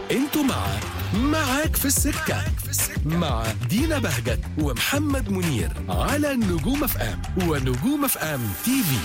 انتوا مع معاك في السكة مع دينا بهجت ومحمد منير على نجوم اف ام ونجوم اف ام تي في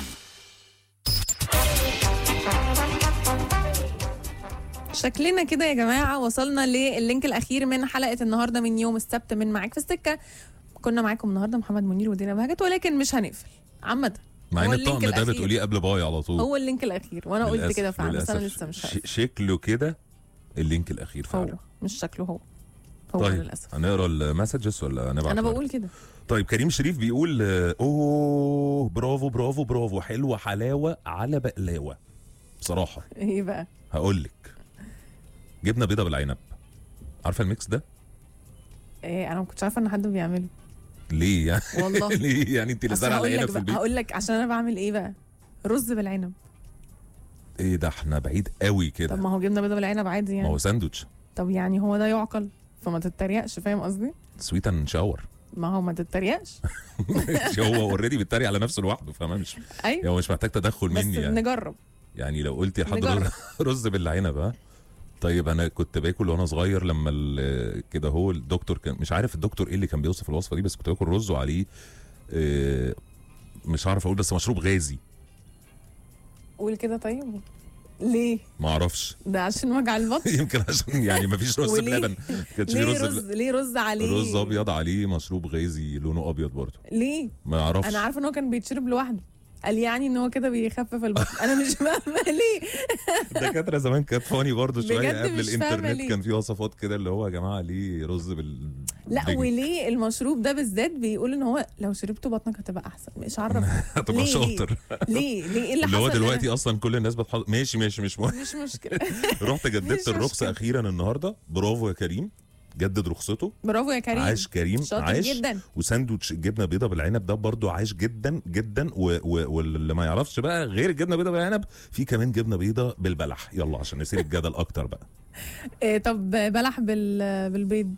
شكلنا كده يا جماعة وصلنا للينك الأخير من حلقة النهاردة من يوم السبت من معاك في السكة كنا معاكم النهاردة محمد منير ودينا بهجت ولكن مش هنقفل عامة مع هو ان اللينك الطقم ده الأخير. بتقوليه قبل باي على طول هو اللينك الأخير وأنا قلت للأسف- كده فعلا بس أنا للأسف. لسه مش ش- عارف شكله كده اللينك الاخير هو فعلا مش شكله هو هو طيب للأسف هنقرا المسجز ولا نبعت أنا ورق؟ بقول كده طيب كريم شريف بيقول آه، اوه برافو برافو برافو حلوه حلاوه على بقلاوه بصراحه إيه بقى هقول لك جبنه بيضه بالعنب عارفه الميكس ده إيه أنا ما كنتش عارفة إن حد بيعمله ليه يعني والله ليه يعني انت اللي أصل زارعه هقول العنب لك في بقى البيت هقول لك عشان أنا بعمل إيه بقى رز بالعنب ايه ده احنا بعيد قوي طب كده ما هو جبنة بيضة بالعنب عادي ما يعني هو ساندوتش طب يعني هو ده يعقل فما تتريقش فاهم قصدي سويت اند شاور ما هو ما تتريقش هو اوريدي بيتريق على نفسه لوحده فاهم مش ايوه هو مش محتاج تدخل بس مني يعني نجرب يعني لو قلت لحد نجرب. رز, رز بالعنب ها طيب انا كنت باكل وانا صغير لما ال- كده هو الدكتور كان مش عارف الدكتور ايه اللي كان بيوصف الوصفه دي بس كنت باكل رز وعليه آه، مش عارف اقول بس مشروب غازي قول كده طيب ليه ما اعرفش ده عشان وجع البطن يمكن عشان يعني ما فيش رز وليه؟ بلبن ما كانش في ليه رز رز بل- ليه رز عليه رز ابيض عليه مشروب غازي لونه ابيض برضه ليه ما اعرفش انا عارفه ان هو كان بيتشرب لوحده قال يعني ان هو كده بيخفف البطن انا مش فاهمه ليه الدكاتره زمان كانت فاني برضه شويه بجد قبل مش فاهمة الانترنت ليه. كان في وصفات كده اللي هو يا جماعه ليه رز بال لا دجن؟ وليه المشروب ده بالذات بيقول ان هو لو شربته بطنك هتبقى احسن مش عارف هتبقى ليه؟ شاطر ليه ليه ايه اللي اللي حصل هو أنا- دلوقتي اصلا كل الناس بتحط ماشي ماشي مش مهم مش مشكله رحت مش جددت الرخصه مشكلة. اخيرا النهارده برافو يا كريم جدد رخصته برافو يا كريم عاش كريم شاطر عاش جدا وساندوتش الجبنه بيضه بالعنب ده برضو عاش جدا جدا و... و... واللي ما يعرفش بقى غير الجبنه بيضه بالعنب في كمان جبنه بيضه بالبلح يلا عشان نسير الجدل اكتر بقى إيه طب بلح بال بالبيض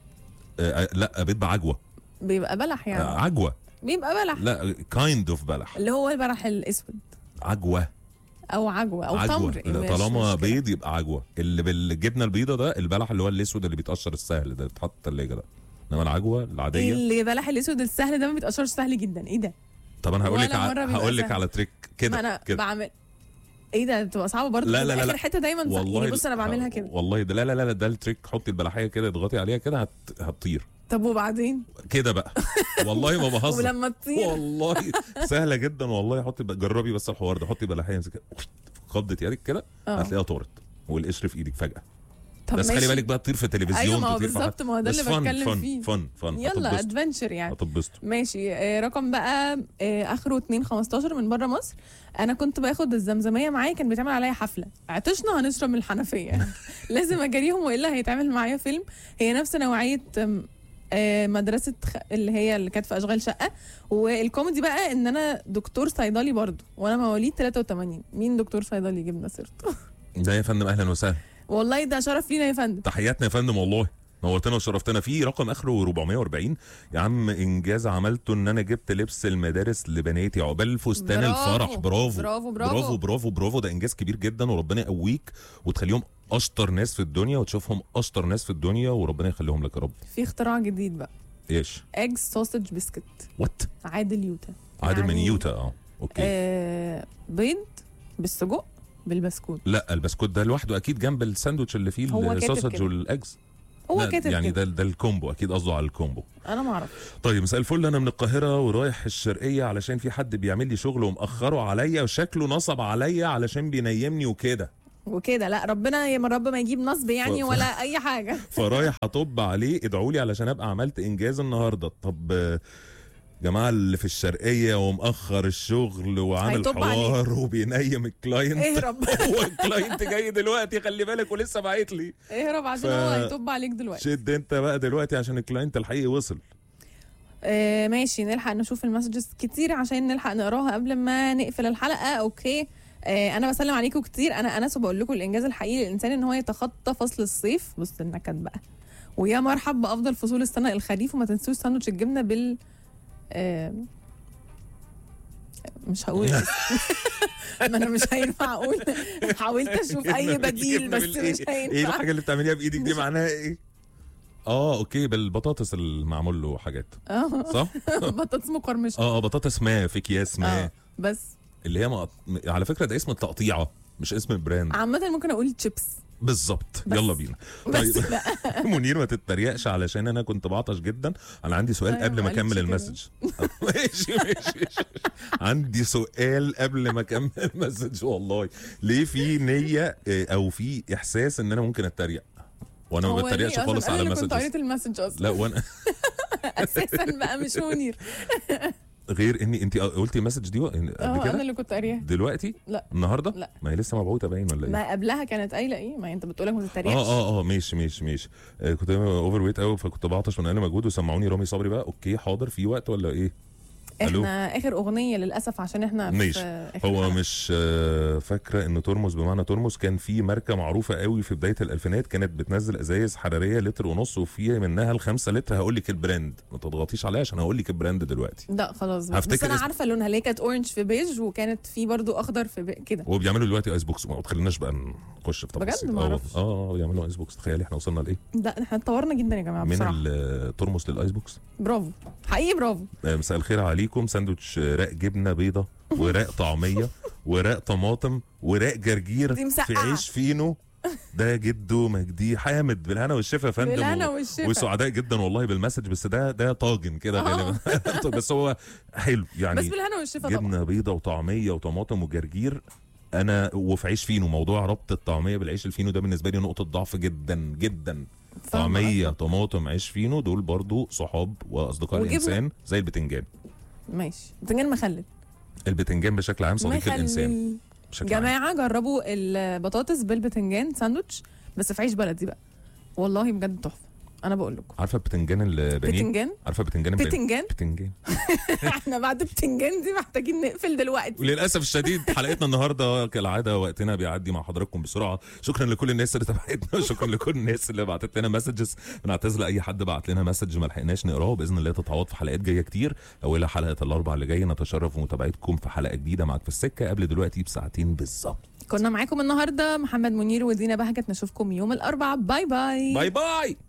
آه آه، لا بيض بعجوه بيبقى بلح آه يعني عجوه بيبقى بلح لا كايند اوف بلح اللي هو البلح الاسود عجوه او عجوه او عجوه تمر لا، مش طالما مشكلة. بيض يبقى عجوه اللي بالجبنه البيضه ده البلح اللي هو الاسود اللي بيتقشر السهل ده بيتحط في الثلاجه ده انما العجوه العاديه اللي بلح الاسود السهل ده ما بيتقشرش سهل جدا ايه ده طب انا هقول لك ولا مرة ع... بيبقى هقول لك سهل. على تريك ما كده انا كده بعمل ايه ده بتبقى صعبه برضه لا، لا، بتبقى لا، اخر لا. حته دايما سهل. يعني بص انا بعملها ه- كده والله ده لا لا لا لا، ده التريك حطي البلحيه كده اضغطي عليها كده هت... هتطير طب وبعدين كده بقى والله ما بهزر ولما تطير والله سهله جدا والله حطي ب- جربي بس الحوار ده حطي بلحيه امسكي خبطه يدك كده اه. هتلاقيها طارت والقشر في ايدك فجاه طب بس خلي ماشي. بالك بقى تطير في التلفزيون ايوه ما هو تطير في بالظبط ما هو ده بس اللي فن بتكلم فن فيه فن فن يلا هتتبسطوا ادفنشر يعني هتتبسطوا ماشي آه، رقم بقى آه، اخره 2 15 من بره مصر انا كنت باخد الزمزميه معايا كان بيتعمل عليا حفله عطشنا هنشرب من الحنفيه لازم اجاريهم والا هيتعمل معايا فيلم هي نفس نوعيه آم، آه، مدرسه خ... اللي هي اللي كانت في اشغال شقه والكوميدي بقى ان انا دكتور صيدلي برضو وانا مواليد 83 مين دكتور صيدلي جبنا سيرته ده يا فندم اهلا وسهلا والله ده شرف لينا يا فندم تحياتنا يا فندم والله نورتنا وشرفتنا في رقم اخره 440 يا عم انجاز عملته ان انا جبت لبس المدارس لبناتي عقبال فستان برافو. الفرح برافو برافو برافو برافو برافو برافو ده انجاز كبير جدا وربنا يقويك وتخليهم اشطر ناس في الدنيا وتشوفهم اشطر ناس في الدنيا وربنا يخليهم لك يا رب في اختراع جديد بقى ايش ايج سوسج بسكت وات عادل يوتا عادل من يعني- يوتا اه اوكي آه بيض بالسجق بالبسكوت لا البسكوت ده لوحده اكيد جنب الساندوتش اللي فيه هو كاتب السوسج كده. والاجز هو لا، كاتب يعني كده ده ده الكومبو اكيد قصده على الكومبو انا ما اعرفش طيب مساء الفل انا من القاهره ورايح الشرقيه علشان في حد بيعمل لي شغل ومأخره عليا وشكله نصب عليا علشان بينيمني وكده وكده لا ربنا يا رب ما يجيب نصب يعني ف- ف- ولا اي حاجه فرايح اطب عليه ادعوا لي علشان ابقى عملت انجاز النهارده طب آه، جماعه اللي في الشرقيه ومأخر الشغل وعامل هيطب حوار وبينيم الكلاينت اهرب هو الكلاينت جاي دلوقتي خلي بالك ولسه باعت لي اهرب عشان ف- هو هيطب عليك دلوقتي شد انت بقى دلوقتي عشان الكلاينت الحقيقي وصل آه ماشي نلحق نشوف المسجز كتير عشان نلحق نقراها قبل ما نقفل الحلقه اوكي آه انا بسلم عليكم كتير انا انس وبقول لكم الانجاز الحقيقي للانسان ان هو يتخطى فصل الصيف بص النكد بقى ويا مرحب بافضل فصول السنه الخريف وما تنسوش ساندوتش الجبنه بال آه مش هقول ما انا مش هينفع اقول حاولت اشوف اي بديل بس مش ايه هينفع الحاجه اللي بتعمليها بايدك دي معناها ايه اه اوكي بالبطاطس المعمول له حاجات اه صح بطاطس مقرمشه اه اه بطاطس ما في اكياس ما اه بس اللي هي مقط... على فكره ده اسم التقطيعه مش اسم البراند عامة ممكن اقول تشيبس بالظبط بس. يلا بينا بس طيب لا منير ما تتريقش علشان انا كنت بعطش جدا انا عندي سؤال أيوة، قبل ما ما قالتش اكمل كده. المسج ماشي ماشي ماشي. عندي سؤال قبل ما اكمل المسج والله ليه في نيه آه، او في احساس ان انا ممكن اتريق وانا ما هو ليه بتريقش أصلاً؟ خالص انا على اللي كنت المسجز قريت المسج اصلا لا وانا اساسا بقى مش منير غير اني انت قلتي المسج دي قبل اه انا كده اللي كنت قاريها دلوقتي لا. النهارده لا. ما هي لسه مبعوثه باين ولا ايه ما قبلها كانت قايله ايه ما انت بتقولك ما تتريقش اه اه اه ماشي ماشي ماشي آه كنت اوفر ويت قوي فكنت بعطش من اقل مجهود وسمعوني رامي صبري بقى اوكي حاضر في وقت ولا ايه ألو؟ احنا اخر اغنيه للاسف عشان احنا ماشي. في آخر هو حلقة. مش آه، فاكره انه ترمس بمعنى ترمس كان في ماركه معروفه قوي في بدايه الالفينات كانت بتنزل ازايز حراريه لتر ونص وفي منها الخمسة لتر هقول لك البراند ما تضغطيش عليها عشان هقول لك البراند دلوقتي لا خلاص بس, بس هفتكر انا اسم- عارفه لونها اللي هي كانت اورنج في بيج وكانت في برضو اخضر في بي... كده وبيعملوا دلوقتي ايس بوكس ما تخليناش بقى نخش في بجد؟ تفاصيل ما اه أعرفش. اه آه، بيعملوا ايس بوكس تخيلي احنا وصلنا لايه لا احنا اتطورنا جدا يا جماعه من بصراحه الترمس للايس بوكس برافو حقيقي برافو آه، مساء الخير عليكم ساندوتش راق جبنه بيضه وراق طعميه وراق طماطم وراق جرجير دي مسقعة. في عيش فينو ده جدو مجدي حامد بالهنا والشفا يا فندم بالهنا و- والشفا. وسعداء جدا والله بالمسج بس ده ده طاجن كده آه. غالبا بس هو حلو بس يعني بالهنا والشفا طبعا جبنه بيضه وطعميه وطماطم وجرجير انا وفي عيش فينو موضوع ربط الطعميه بالعيش الفينو ده بالنسبه لي نقطه ضعف جدا جدا فاهمة طعميه قصدك. طماطم عيش فينو دول برضو صحاب واصدقاء وجبنة- الانسان زي البتنجان ماشي بتنجان مخلل البتنجان بشكل عام صديق الانسان مخلل بشكل عام جماعه جربوا البطاطس بالبتنجان ساندوتش بس في عيش بلدي بقى والله بجد تحفه انا بقول لكم عارفه البتنجان البانيه بتنجان عارفه بتنجان البانيه بتنجان بتنجان احنا بعد بتنجان دي محتاجين نقفل دلوقتي وللاسف الشديد حلقتنا النهارده كالعاده وقتنا بيعدي مع حضراتكم بسرعه شكرا لكل الناس اللي تابعتنا شكرا لكل الناس اللي بعتت لنا مسجز بنعتذر لاي حد بعت لنا مسج ما لحقناش نقراه باذن الله تتعوض في حلقات جايه كتير اولها حلقه الاربعاء اللي جايه نتشرف بمتابعتكم في حلقه جديده معاك في السكه قبل دلوقتي بساعتين بالظبط كنا معاكم النهارده محمد منير ودينا بهجت نشوفكم يوم الاربعاء باي باي باي باي